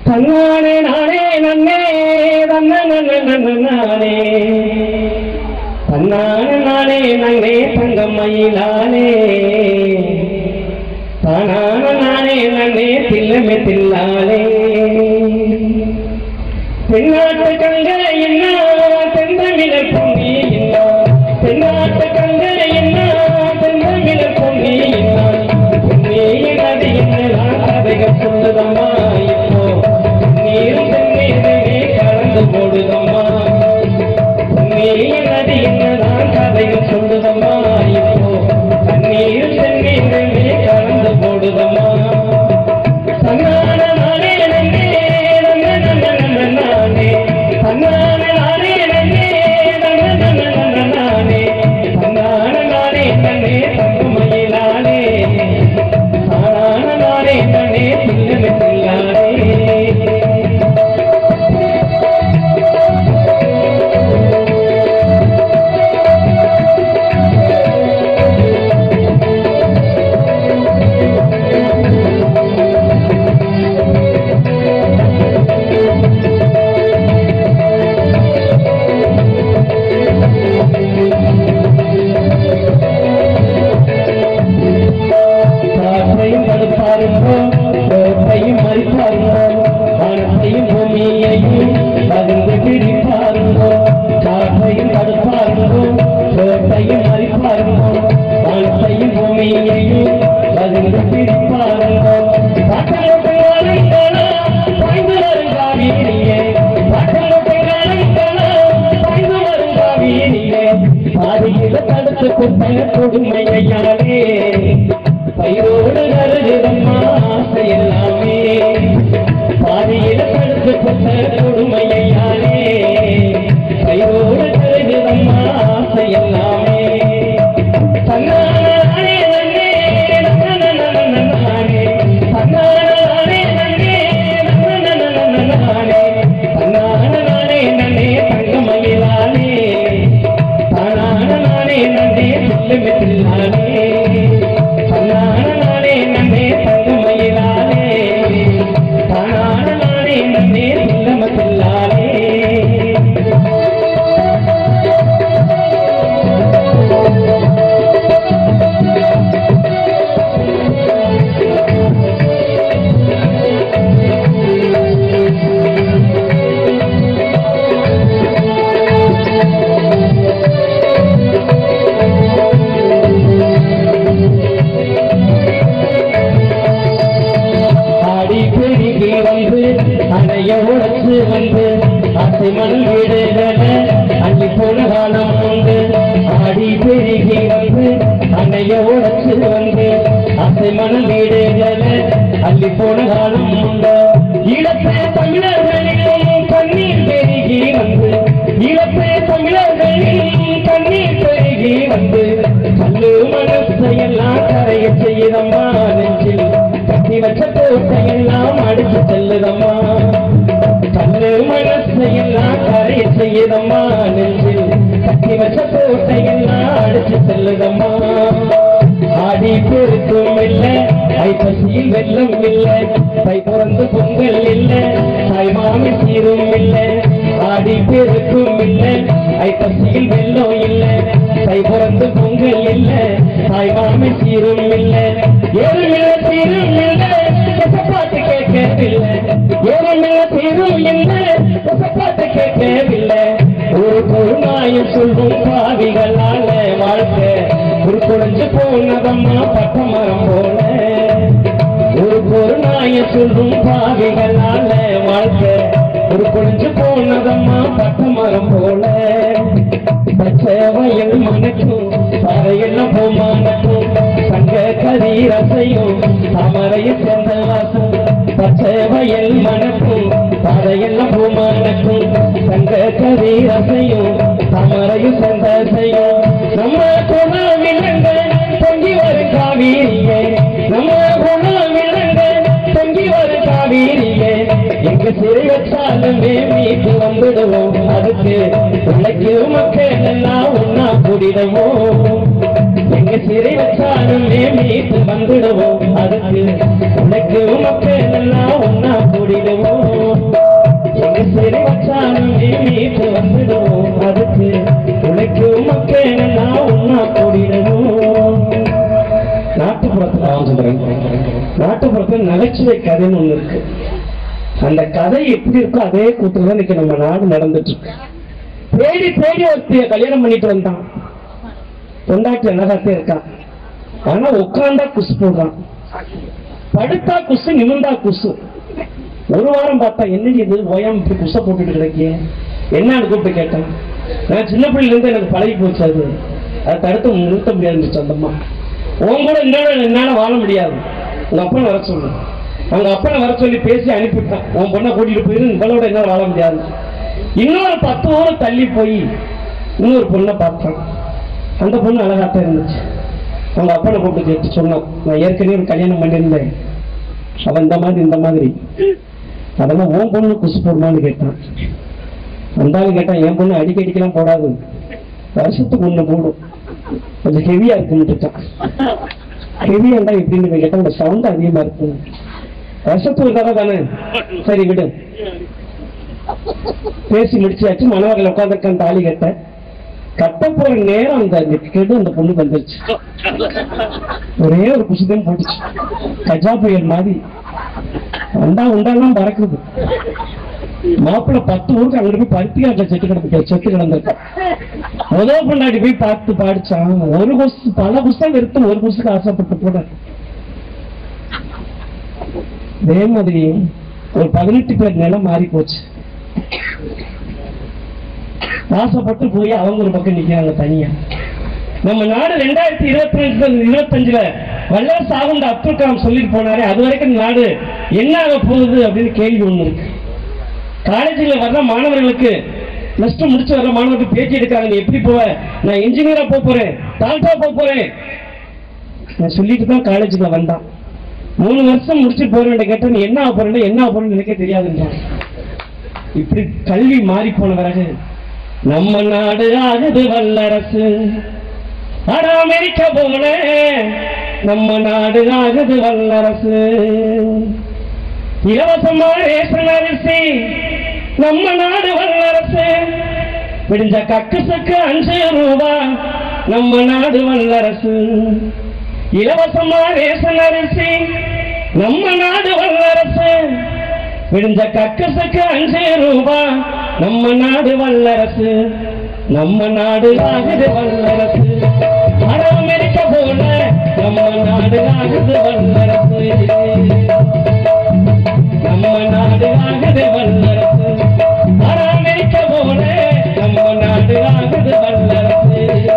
தன்னானே நானே நன்னே தன்ன நானே தன்னானே நானே நன்னே தங்கமயிலானே தானான நானே நன்னே தில்லமே தில்லாலே தென்னாட்டு கங்கை என்ன தென்தமிழர் பொங்கி என்ன தென்னாட்டு கங்கை என்ன தென்தமிழர் பொங்கி என்ன பொன்னிய நதி என்னெல்லாம் கதைகள் சொல்லுதம்மா இப்போ நீரும் தென்னீரே கலந்து போடுதம்மா பொன்னிய நதி என்னதான் கதைகள் சொல்லுதம்மா இப்போ தண்ணீரும் தென்னீரே கலந்து போடுதம்மா தன்னான நானே நன்னே நன்ன நன்ன நன்ன நானே தன்னான நானே நன்னே நன்ன நன்ன நன்ன நானே தன்னான நானே நன்னே தங்குமயிலானே தானான நானே நன்னே தில்லமே தில்லானே காற்றையும் தடுப்பாருங்கோ கோட்டையும் மறிப்பாருங்கோ வானத்தையும் பூமியையும் பகிர்ந்து பிடிப்பாருங்கோ காற்றையும் தடுப்பாருங்கோ கோட்டையும் மறிப்பாருங்கோ வானத்தையும் பூமியையும் பகிர்ந்து பிடிப்பாருங்கோ பாட்டலோட்டை வாழைங்களா பாய்ந்து வரும் காவிரியே பாட்டலோட்டை வாழைங்களா பாய்ந்து வரும் காவிரியே பாதியில தடுத்து கொடுத்த கொடுமையாலே பயிரோடு கருதுதம்மா ஆசை எல்லாமே பாதியில படுத்து கொண்ட கொடுமையாலே பயிரோடு கருதுதம்மா ஆசை எல்லாமே தன்னானே நன்னே நன்னே தன்னானே நன்னே நன்னே தன்னானே நன்னே தங்கமயிலானே தானான நானே நன்னே சொல்லுமே தில்லானே தன்னான நானே நன்னே தங்கமயிலானே தானான நானே நன்னே சொல்லம தில்லானே ஆடி பெருகி வந்து அடைய உழைச்சு வந்து அசை மண் வீடுகள அள்ளி போன காலம் உண்டு ஆடி பெருகி வந்து அடைய உழைச்சு வந்து அசை மண் வீடுகள அள்ளி போன காலம் உண்டு இழப்ப தமிழர்களிலும் கண்ணீர் பெருகி வந்து இழப்ப தமிழர்களிலும் கண்ணீர் பெருகி வந்து கல்லு மனசையெல்லாம் கரைய செய்தம்மா நெஞ்சில் கட்டி வச்ச கோட்டையெல்லாம் அடிச்சு செல்லுதம்மா கல்லு மனசையெல்லாம் கரைய செய்யுதம்மா நெஞ்சில் கட்டி வச்ச கோட்டையெல்லாம் அடிச்சு செல்லுதம்மா ஆடி பெருக்கும் இல்ல ஐப்பசியில் வெள்ளம் இல்ல தை பிறந்து பொங்கல் இல்ல தாய் மாமி சீரும் இல்ல ஆடி பெருக்கும் இல்ல ஐப்பசியில் வெள்ளம் இல்ல தை பிறந்து பொங்கல் இல்ல தாய் மாமி சீரும் இல்ல ஏறும் இல்ல சீரும் இல்ல பாட்டு கேட்கவில்லை ஏறும் இல்ல சீரும் இல்ல பாட்டு கேட்கவில்லை ஒரு பொருளாயம் சொல்லும் பாவிகளால வாழ்க்கை ஒரு குறைஞ்சு போனதம்மா பட்ட மரம் போல ஒரு பொருளாய சொல்லும் பாவிகளால வாழ்க்கை ஒரு குறைஞ்சு போனதம்மா பட்ட மரம் போல பச்சை வயல் மணக்கும் பறையெல்லாம் போமானக்கும் தங்க கதிர் அசையும் தாமரையும் சென்ற வாசம் பச்சை வயல் மணக்கும் பறையெல்லாம் போமானக்கும் தங்க கதிர் அசையும் தாமரையும் சென்ற அசையும் நம்ம குணம் விலங்க பொங்கி வரும் காவிரியே நம்ம குணம் விலங்க பொங்கி வரும் காவிரியே எங்க சிறை வச்சாலுமே மீட்டு வந்துடுவோம் அதுக்கு உழைக்கு மக்கள் எல்லாம் ஒன்னா கூடிடுவோம் எங்க சிறை வச்சாலும் மீட்டு வந்துடுவோம் அதுக்கு உனக்கு மக்கள் எல்லாம் ஒன்னா கூடிடுவோம் எங்க சிறை வச்சாலும் மீட்டு வந்துடுவோம் அதுக்கு உனக்கு மக்கள் எல்லாம் ஒன்னா கூடிடுவோம் நாட்டுப்புறத்துல ராமச்சந்திரன் நாட்டுப்புறத்துல நகைச்சுவை கதைன்னு ஒண்ணு இருக்கு அந்த கதை எப்படி இருக்கோ அதே கூத்துல தான் இன்னைக்கு நம்ம நாடு நடந்துட்டு இருக்கு தேடி தேடி ஒருத்திய கல்யாணம் பண்ணிட்டு வந்தான் பொண்டாட்டி அழகாத்தே இருக்கான் ஆனா உட்கார்ந்தா குசு போடுறான் படுத்தா குசு நிமிர்ந்தா குசு ஒரு வாரம் பார்த்தா என்ன இது ஓயாம இப்படி குசை போட்டுட்டு கிடைக்கிய என்னன்னு கூப்பிட்டு கேட்டேன் நான் சின்ன பிள்ளைல இருந்து எனக்கு பழகி போச்சு அது அதை தடுத்து நிறுத்த முடியாது சொந்தமா உன் கூட இன்னொரு என்னால வாழ முடியாது உங்க அப்பனை வர சொல்லு அவங்க அப்பனை வர சொல்லி பேசி அனுப்பிட்டான் உன் பொண்ணை கூட்டிட்டு போயிரு இவளோட என்ன வாழ முடியாது இன்னொரு பத்து ஊர் தள்ளி போய் இன்னொரு பொண்ணை பார்த்தான் அந்த பொண்ணு அழகாத்தான் இருந்துச்சு அவங்க அப்பனை கூப்பிட்டு கேட்டு சொன்னான் நான் ஏற்கனவே ஒரு கல்யாணம் பண்ணியிருந்தேன் அவன் இந்த மாதிரி இந்த மாதிரி அதெல்லாம் உன் பொண்ணு குசு போடுமான்னு கேட்டான் அந்த ஆளு கேட்டான் என் பொண்ணு அடிக்கடிக்கெல்லாம் போடாது வருஷத்துக்கு ஒண்ணு போடும் கொஞ்சம் ஹெவியா இருக்குன்னுட்டான் ஹெவியா இருந்தா எப்படின்னு கேட்டா உங்க சவுண்ட் அதிகமா இருக்கு வருஷத்துக்கு ஒரு தடவை தானே சரி விடு பேசி முடிச்சாச்சு மணவர்கள் உட்காந்துருக்கான் தாலி கட்ட கட்ட போற நேரம் அந்த கெடு அந்த பொண்ணு வந்துருச்சு ஒரே ஒரு குசுதான் போட்டுச்சு கஜா புயல் மாதிரி வந்தா உண்டாலாம் பறக்குது மாப்பிள்ள பத்து ஊருக்கு அங்க போய் பருத்தியாட்ட செட்டு கிடந்து செத்து கிடந்திருக்கான் முதல் பொண்டாட்டி போய் பார்த்து பாடிச்சான் ஒரு குசு பல குசம் வெறுத்து ஒரு குசுக்கு ஆசைப்பட்டு போட அதே மாதிரி ஒரு பதினெட்டு பேர் நிலம் மாறி போச்சு ஆசைப்பட்டு போய் அவங்க ஒரு பக்கம் நிக்கிறாங்க தனியா நம்ம நாடு ரெண்டாயிரத்தி இருபத்தி ரெண்டு இருபத்தஞ்சுல வல்லரசு சாகுண்ட அப்துல் கலாம் சொல்லிட்டு போனாரே அது வரைக்கும் இந்த நாடு என்ன ஆக போகுது அப்படின்னு கேள்வி ஒண்ணு இருக்கு காலேஜில் வர்ற மாணவர்களுக்கு பிளஸ் டூ முடிச்சு வர்ற மாணவர்களுக்கு பேச்சு எடுக்கிறாங்க நீ எப்படி போவ நான் இன்ஜினியரா போக போறேன் டாக்டரா போக போறேன் நான் சொல்லிட்டு தான் காலேஜுக்குள்ள வந்தான் மூணு வருஷம் முடிச்சுட்டு போறேன் கேட்டா நீ என்ன ஆக போறேன் என்ன ஆக போறேன்னு எனக்கே தெரியாதுன்றான் இப்படி கல்வி மாறி போன பிறகு நம்ம நாடு ஆகுது வல்லரசு அட அமெரிக்கா போல நம்ம நாடு ஆகுது வல்லரசு இலவசமா ரேஷன் அரிசி நம்ம நாடு வல்லரசு விடிஞ்ச கக்குசுக்கு அஞ்சு ரூபா நம்ம நாடு வல்லரசு இலவசமா ரேஷன் அரிசி நம்ம நாடு வல்லரசு விடிஞ்ச கக்குசுக்கு அஞ்சு ரூபா நம்ம நாடு வல்லரசு நம்ம நாடு ஆகுது வல்லரசு அட அமெரிக்கா போல நம்ம நாடு ஆகுது வல்லரசு நம்ம நாடு ஆகுது வல்லரசு அட அமெரிக்கா போல நம்ம நாடு ஆகுது வல்லரசு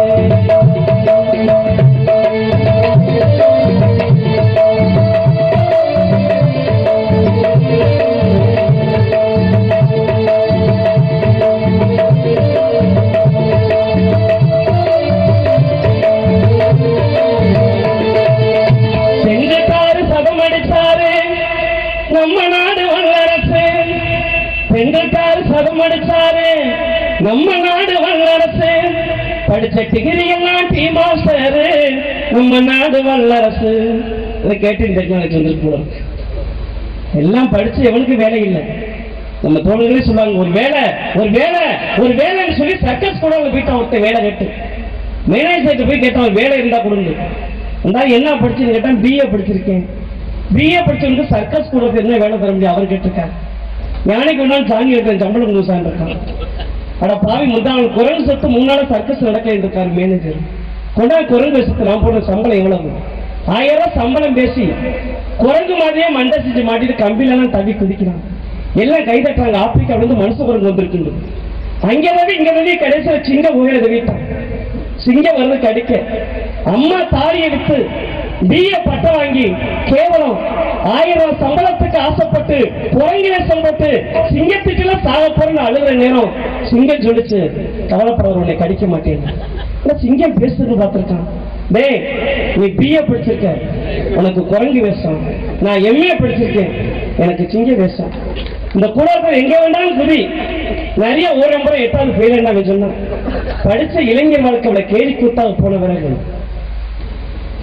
செங்கக்காரு சதம் அடிச்சாரு நம்ம நாடு வல்லரசு பெண்களுக்காரு சதம் அடிச்சாரு நம்ம நாடு வல்லரசு படிச்ச டிகிரி எல்லாம் டீ மாஸ்டரு நம்ம நாடு வல்லரசு இதை கேட்டு இந்த டெக்னாலஜி வந்துருக்கு போல இருக்கு. எல்லாம் படிச்சு எவனுக்கு வேலை இல்லை நம்ம தோழர்களே சொல்லுவாங்க ஒரு வேலை ஒரு வேலை ஒரு வேலைன்னு சொல்லி சர்க்கஸ் கூட போயிட்டான் ஒருத்தன் வேலை கேட்டு மேனேஜர்கிட்ட போய் கேட்டான் ஒரு வேலை இருந்தா கொடுங்க இந்த ஆள் என்ன படிச்சுன்னு கேட்டா பிஏ படிச்சிருக்கேன் பிஏ படிச்சவனுக்கு சர்க்கஸ் கூட என்ன வேலை தர முடியும் அவர் கேட்டிருக்காரு ஞானிக்கு ஒரு நாள் சாமி எடுத்தேன் சம்பளம் கொடுசான் இருக்கான் அட பாவி முந்தாள் குரங்கு சத்து முன்னால சர்க்கஸ் நடக்கல இருக்காரு மேனேஜர் கொண்டா குரங்கு சத்து நான் போடுற சம்பளம் எவ்வளவு ஆயிரம் ரூபாய் சம்பளம் பேசி குரங்கு மாதிரியே மண்டை செஞ்சு மாட்டிட்டு கம்பில எல்லாம் தவி குதிக்கிறான் எல்லாம் கை தட்டுறாங்க ஆப்பிரிக்கா வந்து மனுஷ குரங்கு வந்திருக்கு அங்க வந்து இங்க வந்து கடைசியில சிங்க உயிரை தவிட்டான் சிங்கம் வருது கடிக்க அம்மா தாலியை விட்டு பிஏ பட்டம் வாங்கி கேவலம் ஆயிரம் ரூபாய் சம்பளத்துக்கு ஆசைப்பட்டு குரங்கில சம்பட்டு சிங்கத்துக்கெல்லாம் சாக போறேன்னு அழுகிற நேரம் சிங்கம் சொல்லிச்சு கவலைப்படுற உன்னை கடிக்க மாட்டேன் ஆனா சிங்கம் பேசுறது பார்த்திருக்கான் டேய் நீ பிஏ படிச்சிருக்க உனக்கு குரங்கு வேஷம் நான் எம்ஏ படிச்சிருக்கேன் எனக்கு சிங்க வேஷம் இந்த கூடாரத்தில் எங்க வேண்டாலும் சரி நிறைய ஒரு முறை எட்டாவது ஃபெயில் என்ன சொன்னா படிச்ச இளைஞர் வாழ்க்கையோட கேலி கூத்தாக போன பிறகு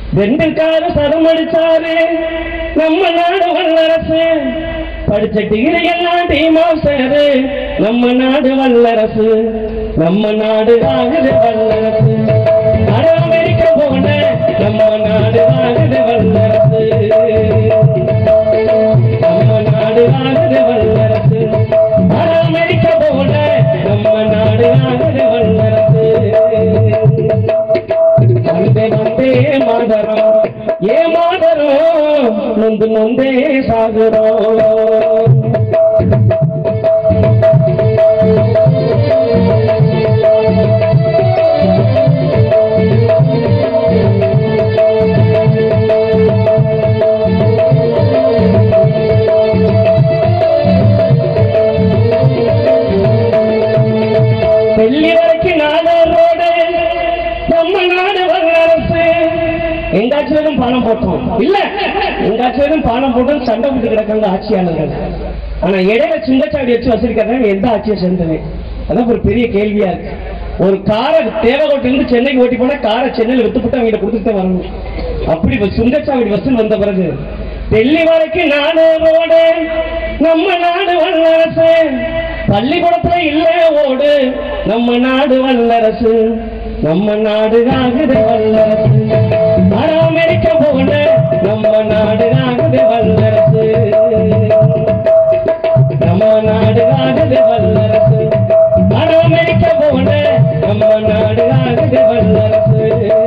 ரெண்டு கால சதம் அடிச்சாரு நம்ம நாடு வல்லரசு படிச்ச டிகிரி எல்லாம் டீமாசரு நம்ம நாடு வல்லரசு நம்ம நாடு ஆகுது வல்லரசு அட அமெரிக்க போன நம்ம நாடு ஆகுது வல்லரசு நம்ம நாடு ஆகுது வல்லரசு அட அமெரிக்க போன நம்ம நாடு ஆகுது வல்லரசு வந்தே வந்தே மாதரம் ஏ மாதரம் நொந்து நொந்தே சாகுறோம் டெல்லி வரைக்கும் நாடர் ரோடு நம்ம நாடு வல்லரசு எங்காச்சும் பணம் போட்டோம் இல்ல எங்காச்சும் பணம் போட்டு சண்டை போட்டு கிடக்காங்க ஆட்சியாளர்கள் ஆனா இடையில சுங்கச்சாவடி வச்சு வச்சிருக்கிறவங்க எந்த ஆட்சியை சேர்ந்தது அதான் ஒரு பெரிய கேள்வியா இருக்கு ஒரு காரை தேவகோட்டில இருந்து சென்னைக்கு ஓட்டி போனா காரை சென்னையில வித்துப்பட்டு அவங்க கொடுத்துட்டு வரணும் அப்படி இப்ப சுங்கச்சாவடி வசூல் வந்த பிறகு டெல்லி வரைக்கும் நாடு ரோடு நம்ம நாடு வல்லரசு பள்ளிக்கூடத்துல இல்ல ஓடு நம்ம நாடு வல்லரசு நம்ம நாடு ஆகுது வல்லரசு அட அமெரிக்க போன நம்ம நாடு ஆகுது வல்லரசு நம்ம நாடு ஆகுது வல்லரசு அட அமெரிக்க போன நம்ம நாடு ஆகுது வல்லரசு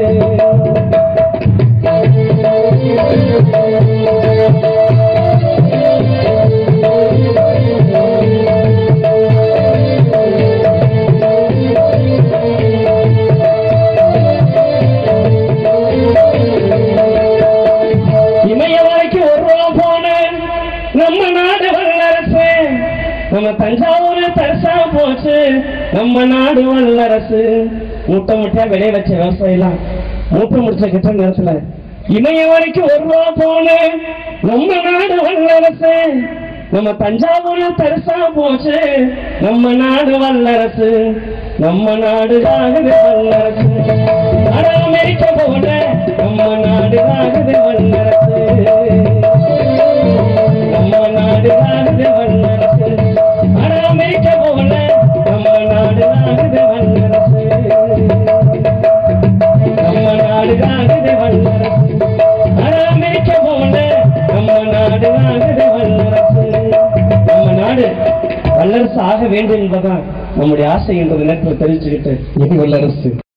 இமய வரைக்கும் ஒரு ரூபா போன நம்ம நாடு வல்லரசு நம்ம தஞ்சாவூர் தரிசா போச்சு நம்ம நாடு வல்லரசு மூட்டை மூட்டையா விளைய வச்ச விவசாயம்லாம் மூட்டை முடிச்ச கிட்ட நேரத்துல இமய வரைக்கும் ஒரு ரூபா போன நம்ம நாடு வல்லரசு நம்ம தஞ்சாவூர் தரிசா போச்சு நம்ம நாடு வல்லரசு நம்ம நாடு ஆகுது வல்லரசு அட அமெரிக்க போன நம்ம நாடு ஆகுது வல்லரசு நம்ம நாடு ஆகுது வல்லரசு அட அமெரிக்க போன நம்ம நாடு ஆகுது வல்லரசு நம்ம நாடு ஆகுது வல்லரசு அட அமெரிக்க போன நம்ம நாடு ஆகுது வல்லரசு நம்ம நாடு வல்லரசு ஆக வேண்டும் என்பதுதான் நம்முடைய ஆசை என்ற நேரத்தில் தெரிஞ்சுக்கிட்டு இது வல்லரசு